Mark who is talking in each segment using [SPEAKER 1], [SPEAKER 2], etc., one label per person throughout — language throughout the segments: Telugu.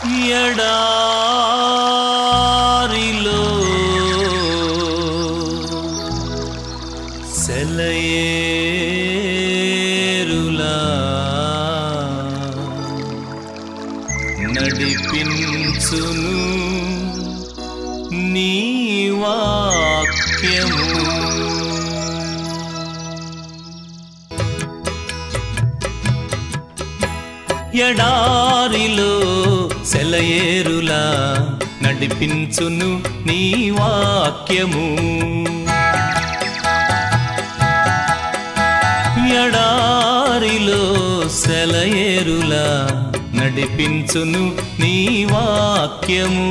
[SPEAKER 1] ఎడారిలో సెలయేరులా నడిపించును నీ వాక్యము ఎడారిలో సెలయేరులా నడిపించును నీ వాక్యము ఎడారిలో సెలయేరులా నడిపించును నీ వాక్యము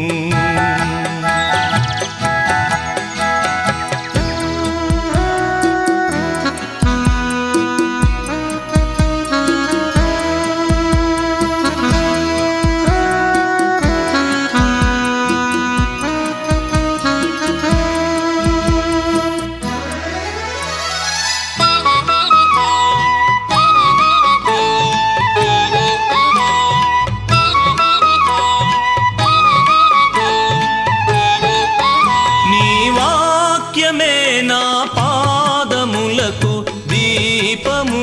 [SPEAKER 1] నీ వాక్యమే నా పాదములకు దీపము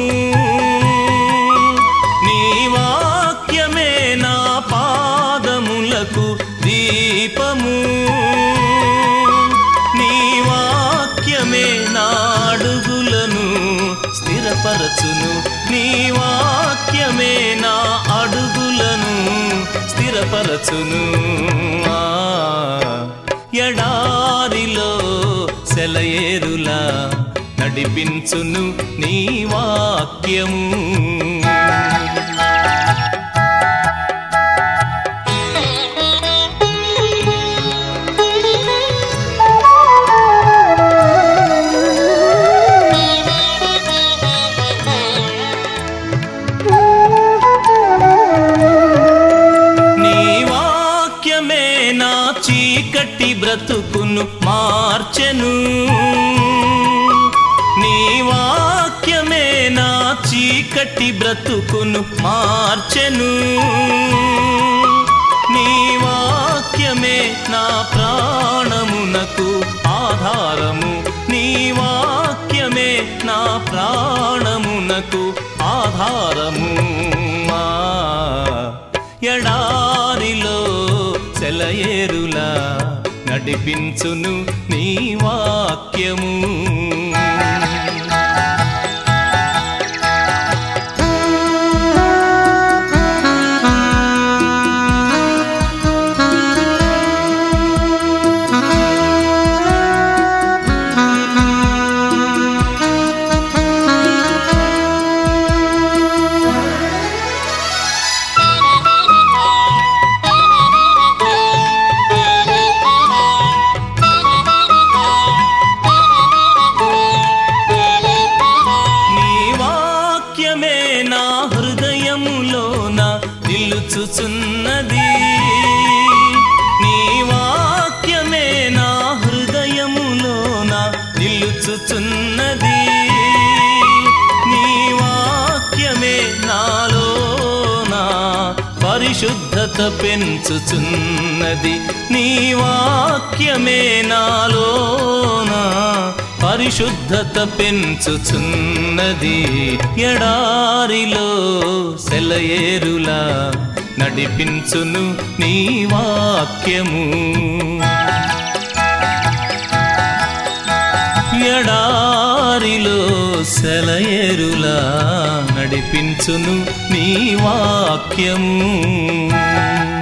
[SPEAKER 1] నీ వాక్యమే నా పాదములకు దీపము నీ వాక్యమే నా అడుగులను స్థిరపరచును నీ వాక్యమే నా అడుగులను స్థిరపరచును ఆ, ఎడారిలో సెలయేరులా నడిపించును నీ వాక్యము నీ వాక్యమే నా చీకటి బ్రతుకును మార్చెను నీ వాక్యమే నా చీకటి బ్రతుకును మార్చెను నీ వాక్యమే నా ప్రాణమునకు ఆధారము నీ వాక్యమే నా ప్రాణమునకు ఆధారము ఆ, ఎడారిలో సెలయేరులా నడిపించును నీ వాక్యము నీ వాక్యమే నా హృదయములోన నిలుచుచున్నది నీ వాక్యమే నా హృదయములోన నిలుచుచున్నది నీ వాక్యమే నాలోన పరిశుద్ధత పెంచుచున్నది నీ వాక్యమే నాలోన పరిశుద్ధత పెంచుచున్నది ఎడారిలో సెలయేరులా నడిపించును నీ వాక్యము ఎడారిలో సెలయేరులా నడిపించును నీ వాక్యము